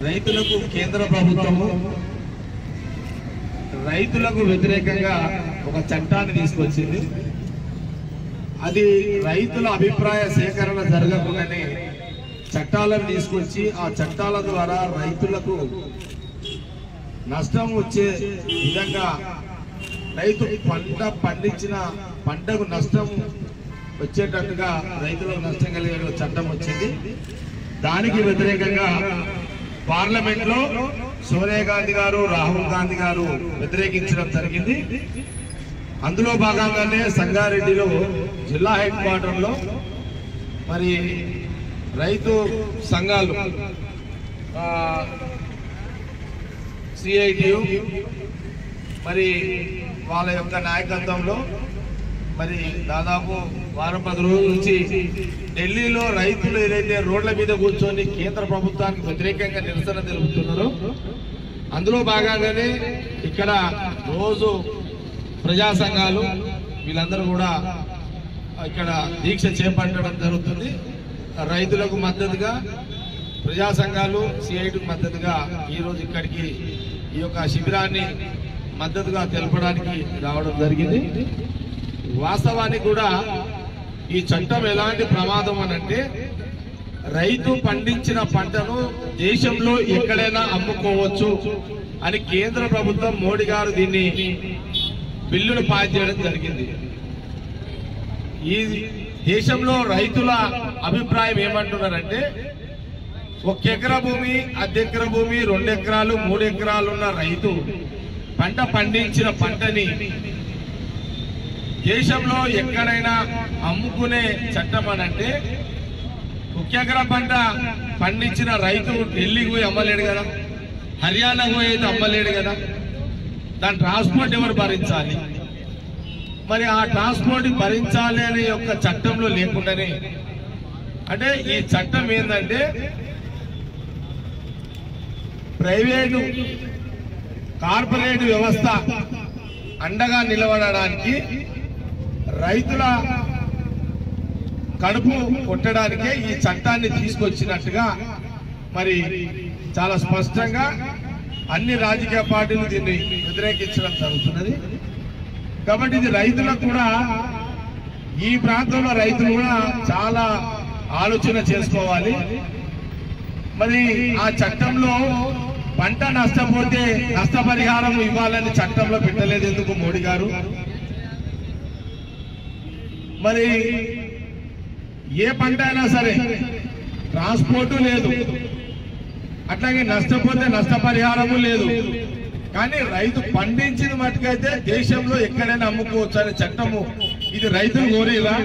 రైతులకు కేంద్ర ప్రభుత్వము రైతులకు వ్యతిరేకంగా ఒక చట్టాన్ని తీసుకొచ్చింది అది రైతుల అభిప్రాయ సేకరణ జరగకుండానే చట్టాలను తీసుకొచ్చి ఆ చట్టాల ద్వారా రైతులకు నష్టం వచ్చే విధంగా రైతు పంట పండించిన పంటకు నష్టం వచ్చేటట్టుగా రైతులకు నష్టం కలిగే చట్టం వచ్చింది దానికి వ్యతిరేకంగా పార్లమెంట్ లో సోనియా గాంధీ గారు రాహుల్ గాంధీ గారు వ్యతిరేకించడం జరిగింది అందులో భాగంగానే సంగారెడ్డిలో జిల్లా హెడ్ క్వార్టర్ లో మరి రైతు సంఘాలు సిఐటియు మరి వాళ్ళ యొక్క నాయకత్వంలో మరి దాదాపు వారం పది రోజుల నుంచి ఢిల్లీలో రైతులు ఏదైతే రోడ్ల మీద కూర్చొని కేంద్ర ప్రభుత్వానికి వ్యతిరేకంగా నిరసన తెలుపుతున్నారో అందులో భాగంగానే ఇక్కడ రోజు ప్రజా సంఘాలు వీళ్ళందరూ కూడా ఇక్కడ దీక్ష చేపట్టడం జరుగుతుంది రైతులకు మద్దతుగా ప్రజా సంఘాలు సిఐటికి మద్దతుగా ఈ రోజు ఇక్కడికి ఈ యొక్క శిబిరాన్ని మద్దతుగా తెలపడానికి రావడం జరిగింది వాస్తవానికి కూడా ఈ చట్టం ఎలాంటి ప్రమాదం అని అంటే రైతు పండించిన పంటను దేశంలో ఎక్కడైనా అమ్ముకోవచ్చు అని కేంద్ర ప్రభుత్వం మోడీ గారు దీన్ని బిల్లును పాస్ చేయడం జరిగింది ఈ దేశంలో రైతుల అభిప్రాయం ఏమంటున్నారంటే ఒక ఎకరా భూమి అర్ధ ఎకరా భూమి రెండు ఎకరాలు మూడు ఎకరాలు ఉన్న రైతు పంట పండించిన పంటని దేశంలో ఎక్కడైనా అమ్ముకునే చట్టం అని అంటే ఒక ఎకరా పంట పండించిన రైతు ఢిల్లీకి పోయి అమ్మలేడు కదా హర్యానాకు పోయి అయితే అమ్మలేడు కదా దాని ట్రాన్స్పోర్ట్ ఎవరు భరించాలి మరి ఆ ట్రాన్స్పోర్ట్ భరించాలి అనే యొక్క చట్టంలో లేకుండానే అంటే ఈ చట్టం ఏంటంటే ప్రైవేటు కార్పొరేట్ వ్యవస్థ అండగా నిలబడడానికి రైతుల కడుపు కొట్టడానికే ఈ చట్టాన్ని తీసుకొచ్చినట్టుగా మరి చాలా స్పష్టంగా అన్ని రాజకీయ పార్టీలు దీన్ని వ్యతిరేకించడం జరుగుతున్నది కాబట్టి ఇది రైతులకు కూడా ఈ ప్రాంతంలో రైతులు కూడా చాలా ఆలోచన చేసుకోవాలి మరి ఆ చట్టంలో పంట నష్టపోతే నష్టపరిహారం ఇవ్వాలని చట్టంలో పెట్టలేదు ఎందుకు మోడీ గారు మరి ఏ పంట అయినా సరే ట్రాన్స్పోర్టు లేదు అట్లాగే నష్టపోతే నష్టపరిహారము లేదు కానీ రైతు పండించిన మటుకైతే దేశంలో ఎక్కడైనా అమ్ముకోవచ్చు అనే చట్టము ఇది రైతులు కోరేలా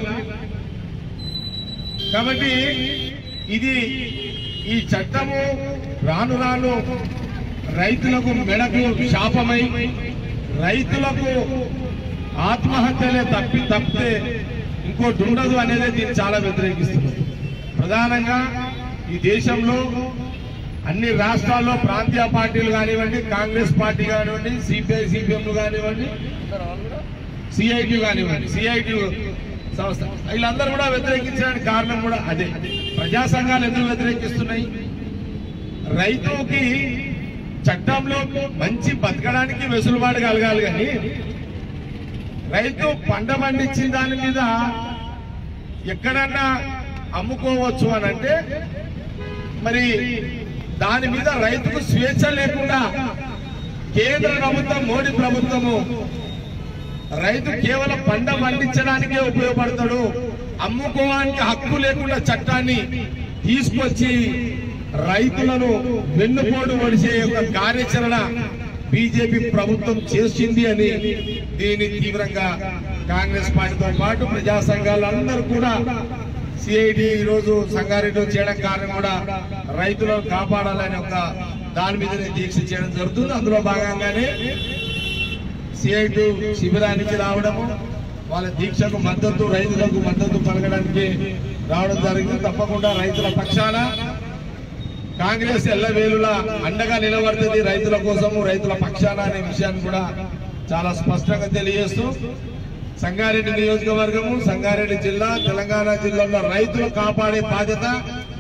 కాబట్టి ఇది ఈ చట్టము రాను రాను రైతులకు మెడకు శాపమై రైతులకు ఆత్మహత్యలే తప్పి తప్పితే ఇంకోటి ఉండదు అనేది దీన్ని చాలా వ్యతిరేకిస్తున్నారు ప్రధానంగా ఈ దేశంలో అన్ని రాష్ట్రాల్లో ప్రాంతీయ పార్టీలు కానివ్వండి కాంగ్రెస్ పార్టీ కానివ్వండి సిపిఐ సిపిఎంలు కానివ్వండి సిఐటి కానివ్వండి సిఐటి సంస్థ వీళ్ళందరూ కూడా వ్యతిరేకించడానికి కారణం కూడా అదే ప్రజా సంఘాలు ఎందుకు వ్యతిరేకిస్తున్నాయి రైతుకి చట్టంలో మంచి బతకడానికి వెసులుబాటు కలగాలి కానీ రైతు పంట పండించిన దాని మీద ఎక్కడన్నా అమ్ముకోవచ్చు అని అంటే మరి దాని మీద రైతుకు స్వేచ్ఛ లేకుండా కేంద్ర ప్రభుత్వం మోడీ ప్రభుత్వము రైతు కేవలం పంట పండించడానికే ఉపయోగపడతాడు అమ్ముకోవడానికి హక్కు లేకుండా చట్టాన్ని తీసుకొచ్చి రైతులను వెన్నుపోటు పడిచే యొక్క కార్యాచరణ బీజేపీ ప్రభుత్వం చేసింది అని దీన్ని తీవ్రంగా కాంగ్రెస్ పార్టీతో పాటు ప్రజా సంఘాలు అందరూ కూడా సిఐడి ఈ రోజు సంగారెడ్డిలో చేయడం కారణం కూడా రైతులను కాపాడాలనే ఒక దాని మీదనే దీక్ష చేయడం జరుగుతుంది అందులో భాగంగానే సిఐటి శిబిరానికి రావడము వాళ్ళ దీక్షకు మద్దతు రైతులకు మద్దతు పలకడానికి రావడం జరిగింది తప్పకుండా రైతుల పక్షాన కాంగ్రెస్ ఎల్లవేలులా అండగా నిలబడుతుంది రైతుల కోసము రైతుల పక్షాన అనే విషయాన్ని కూడా చాలా స్పష్టంగా తెలియజేస్తూ సంగారెడ్డి నియోజకవర్గము సంగారెడ్డి జిల్లా తెలంగాణ జిల్లాలో రైతులు కాపాడే బాధ్యత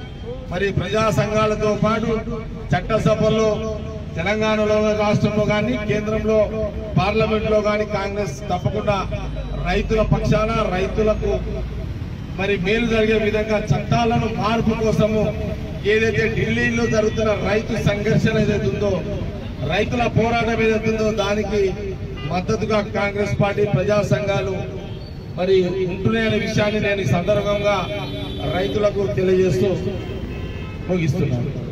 మరి ప్రజా సంఘాలతో పాటు చట్టసభల్లో తెలంగాణలో రాష్ట్రంలో కానీ కేంద్రంలో పార్లమెంట్ లో కానీ కాంగ్రెస్ తప్పకుండా రైతుల పక్షాన రైతులకు మరి మేలు జరిగే విధంగా చట్టాలను మార్పు కోసము ఏదైతే ఢిల్లీలో జరుగుతున్న రైతు సంఘర్షణ ఏదైతే ఉందో రైతుల పోరాటం ఏదైతే ఉందో దానికి మద్దతుగా కాంగ్రెస్ పార్టీ ప్రజా సంఘాలు మరి ఉంటున్నాయనే విషయాన్ని నేను ఈ సందర్భంగా రైతులకు తెలియజేస్తూ ముగిస్తున్నాను